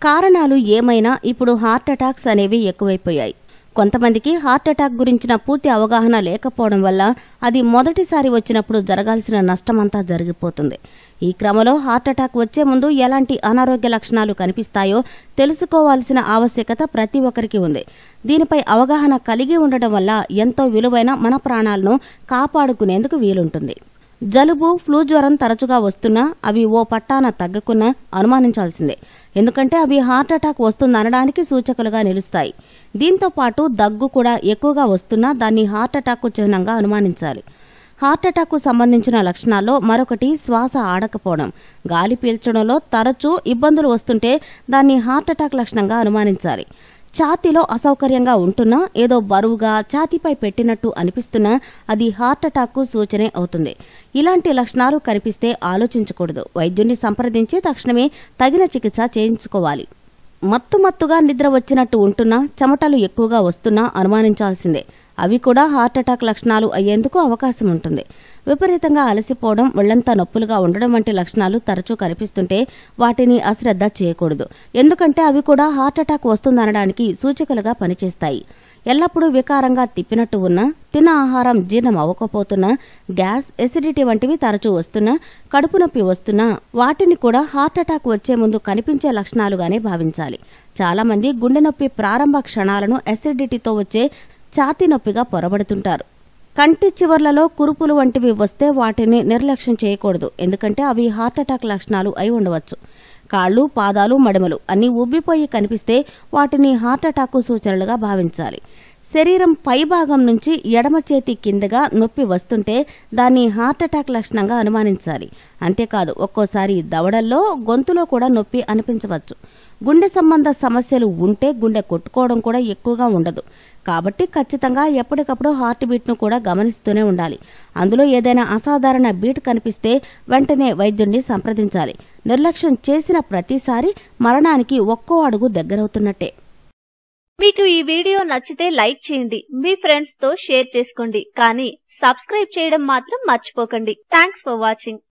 కారణాలు ఏమైనా ఇప్పుడు హార్ట్ అటాక్స్ అనేవి ఎక్కువైపోయాయి కొంతమందికి హార్ట్ అటాక్ గురించిన పూర్తి అవగాహన లేకపోవడం వల్ల అది మొదటిసారి వచ్చినప్పుడు జరగాల్సిన నష్టమంతా జరిగిపోతుంది ఈ క్రమంలో హార్ట్ అటాక్ వచ్చే ముందు ఎలాంటి అనారోగ్య లక్షణాలు కనిపిస్తాయో తెలుసుకోవాల్సిన ఆవశ్యకత ప్రతి ఒక్కరికి ఉంది దీనిపై అవగాహన కలిగి ఉండటం వల్ల ఎంతో విలువైన మన ప్రాణాలను కాపాడుకునేందుకు వీలుంటుంది జలుబు ఫ్లూ జ్వరం తరచుగా వస్తున్నా అవి ఓ పట్టాన తగ్గకున్నా అనుమానించాల్సిందే ఎందుకంటే అవి హార్ట్ అటాక్ వస్తుందనడానికి సూచకులుగా నిలుస్తాయి దీంతో పాటు దగ్గు కూడా ఎక్కువగా వస్తున్నా దాన్ని హార్ట్ అటాక్ చిహ్నంగా అనుమానించాలి హార్ట్ అటాక్ సంబంధించిన లక్షణాల్లో మరొకటి శ్వాస ఆడకపోవడం గాలి పీల్చడంలో తరచూ ఇబ్బందులు వస్తుంటే దాన్ని హార్ట్ అటాక్ లక్షణంగా అనుమానించాలి ఛాతీలో అసౌకర్యంగా ఉంటున్నా ఏదో బరువుగా ఛాతీపై పెట్టినట్టు అనిపిస్తున్నా అది హార్ట్ అటాక్కు సూచనే అవుతుంది ఇలాంటి లక్షణాలు కనిపిస్తే ఆలోచించకూడదు వైద్యున్ని సంప్రదించి తక్షణమే తగిన చికిత్స చేయించుకోవాలి మత్తు మత్తుగా నిద్ర వచ్చినట్టు ఉంటున్నా చెమటలు ఎక్కువగా వస్తున్నా అనుమానించాల్సిందే అవి కూడా హార్ట్ అటాక్ లక్షణాలు అయ్యేందుకు అవకాశం ఉంటుంది విపరీతంగా అలసిపోవడం ఒళ్లంతా నొప్పులుగా ఉండడం వంటి లక్షణాలు తరచూ కనిపిస్తుంటే వాటిని అశ్రద్ధ చేయకూడదు ఎందుకంటే అవి కూడా హార్ట్ అటాక్ వస్తుందనడానికి సూచికలుగా పనిచేస్తాయి ఎల్లప్పుడూ వికారంగా తిప్పినట్టు ఉన్నా తిన్న ఆహారం జీర్ణం అవ్వకపోతున్నా గ్యాస్ ఎసిడిటీ వంటివి తరచూ వస్తున్నా కడుపు నొప్పి వస్తున్నా వాటిని కూడా హార్ట్ అటాక్ వచ్చే ముందు కనిపించే లక్షణాలుగానే భావించాలి చాలా మంది గుండె నొప్పి ప్రారంభ క్షణాలను ఎసిడిటీతో వచ్చే ఛాతీ నొప్పిగా పొరబడుతుంటారు కంటి చివర్లలో కురుపులు వంటివి వస్తే వాటిని నిర్లక్ష్యం చేయకూడదు ఎందుకంటే అవి హార్ట్ అటాక్ లక్షణాలు అయి ఉండవచ్చు కాళ్ళు పాదాలు మడిమలు అన్నీ ఉబ్బిపోయి కనిపిస్తే వాటిని హార్ట్ అటాక్ సూచనలుగా భావించాలి శరీరం పైభాగం నుంచి ఎడమ చేతి కిందగా నొప్పి వస్తుంటే దాన్ని హార్ట్ అటాక్ లక్షణంగా అనుమానించాలి అంతేకాదు ఒక్కోసారి దవడల్లో గొంతులో కూడా నొప్పి అనిపించవచ్చు గుండె సంబంధ సమస్యలు ఉంటే గుండె కొట్టుకోవడం కూడా ఎక్కువగా ఉండదు కాబట్టి ఖచ్చితంగా ఎప్పటికప్పుడు హార్ట్ బీట్ను కూడా గమనిస్తూనే ఉండాలి అందులో ఏదైనా అసాధారణ బీట్ కనిపిస్తే వెంటనే వైద్యుణ్ణి సంప్రదించాలి నిర్లక్ష్యం చేసిన ప్రతిసారి మరణానికి ఒక్కో అడుగు దగ్గరవుతున్నట్టే మీకు ఈ వీడియో నచ్చితే లైక్ చేయండి మీ ఫ్రెండ్స్ తో షేర్ చేసుకోండి కానీ సబ్స్క్రైబ్ చేయడం మాత్రం మర్చిపోకండి థ్యాంక్స్ ఫర్ వాచింగ్